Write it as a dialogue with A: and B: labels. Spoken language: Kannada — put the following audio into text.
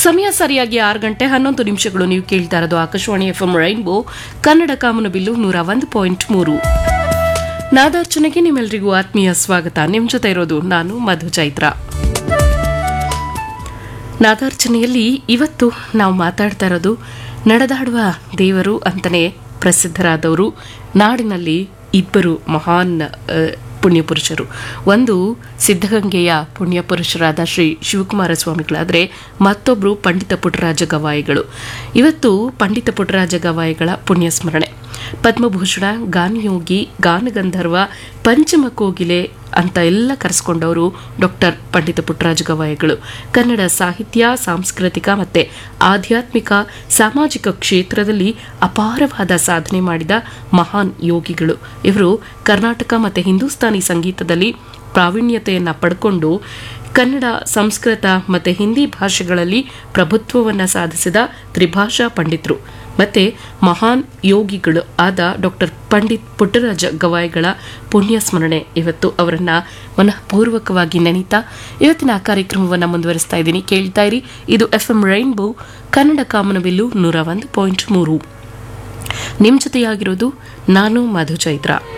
A: ಸಮಯ ಸರಿಯಾಗಿ ಆರು ಗಂಟೆ ಹನ್ನೊಂದು ನಿಮಿಷಗಳು ನೀವು ಕೇಳ್ತಾ ಇರೋದು Akashvani F M Rainbow Kannada ಕಾಮನ ಬಿಲ್ಲು ನೂರ ಒಂದು ಪಾಯಿಂಟ್ ಮೂರು ನಾದಾರ್ಚನೆಗೆ ನಿಮ್ಮೆಲ್ಲರಿಗೂ ಆತ್ಮೀಯ ಸ್ವಾಗತ ನಿಮ್ಮ ಜೊತೆ ಇರೋದು ನಾನು ಮಧು ಚೈತ್ರ ನಾದಾರ್ಚನೆಯಲ್ಲಿ ಇವತ್ತು ನಾವು ಮಾತಾಡ್ತಾ ಇರೋದು ನಡೆದಾಡುವ ದೇವರು ಅಂತಲೇ ಪ್ರಸಿದ್ಧರಾದವರು ನಾಡಿನಲ್ಲಿ ಇಬ್ಬರು ಮಹಾನ್ ಆ, ಪುಣ್ಯಪುರುಷರು ಒಂದು ಸಿದ್ಧಗಂಗೆಯ ಪುಣ್ಯಪುರುಷರಾದ ಶ್ರೀ ಶಿವಕುಮಾರ ಸ್ವಾಮಿಗಳಾದರೆ ಮತ್ತೊಬ್ಬರು ಪಂಡಿತ ಪುಟ್ಟರಾಜ ಗವಾಯಿಗಳು ಇವತ್ತು ಪಂಡಿತ ಪುಟ್ಟರಾಜ ಗವಾಯಿಗಳ ಪುಣ್ಯ ಸ್ಮರಣೆ ಪದ್ಮಭೂಷಣ ಗಾನಯೋಗಿ ಗಾನಗಂಧರ್ವ ಪಂಚಮ ಕೋಗಿಲೆ ಅಂತ ಎಲ್ಲ ಕರೆಸ್ಕೊಂಡವರು ಡಾಕ್ಟರ್ ಪಂಡಿತ ಪುಟ್ಟರಾಜ ಗವಾಯಿಗಳು ಕನ್ನಡ ಸಾಹಿತ್ಯ ಸಾಂಸ್ಕೃತಿಕ ಮತ್ತೆ ಆಧ್ಯಾತ್ಮಿಕ ಸಾಮಾಜಿಕ ಕ್ಷೇತ್ರದಲ್ಲಿ ಅಪಾರವಾದ ಸಾಧನೆ ಮಾಡಿದ ಮಹಾನ್ ಯೋಗಿಗಳು ಇವರು ಕರ್ನಾಟಕ ಮತ್ತೆ ಹಿಂದೂಸ್ತಾನಿ ಸಂಗೀತದಲ್ಲಿ ಪ್ರಾವೀಣ್ಯತೆಯನ್ನು ಪಡ್ಕೊಂಡು ಕನ್ನಡ ಸಂಸ್ಕೃತ ಮತ್ತು ಹಿಂದಿ ಭಾಷೆಗಳಲ್ಲಿ ಪ್ರಭುತ್ವವನ್ನು ಸಾಧಿಸಿದ ತ್ರಿಭಾಷಾ ಪಂಡಿತರು ಮತ್ತೆ ಮಹಾನ್ ಯೋಗಿಗಳು ಆದ ಡಾಕ್ಟರ್ ಪಂಡಿತ್ ಪುಟ್ಟರಾಜ ಗವಾಯಿಗಳ ಪುಣ್ಯ ಸ್ಮರಣೆ ಇವತ್ತು ಅವರನ್ನ ಮನಃಪೂರ್ವಕವಾಗಿ ನೆನೀತಾ ಇವತ್ತಿನ ಕಾರ್ಯಕ್ರಮವನ್ನು ಮುಂದುವರಿಸ್ತಾ ಇದ್ದೀನಿ ಕೇಳ್ತಾ ಇರಿ ಇದು ಎಫ್ ಎಂ ರೈನ್ಬೋ ಕನ್ನಡ ಕಾಮನಬಿಲ್ಲು ನೂರ ಒಂದು ಪಾಯಿಂಟ್ ಮೂರು ನಿಮ್ಮ ಜೊತೆಯಾಗಿರೋದು ನಾನು ಮಧು ಚೈತ್ರ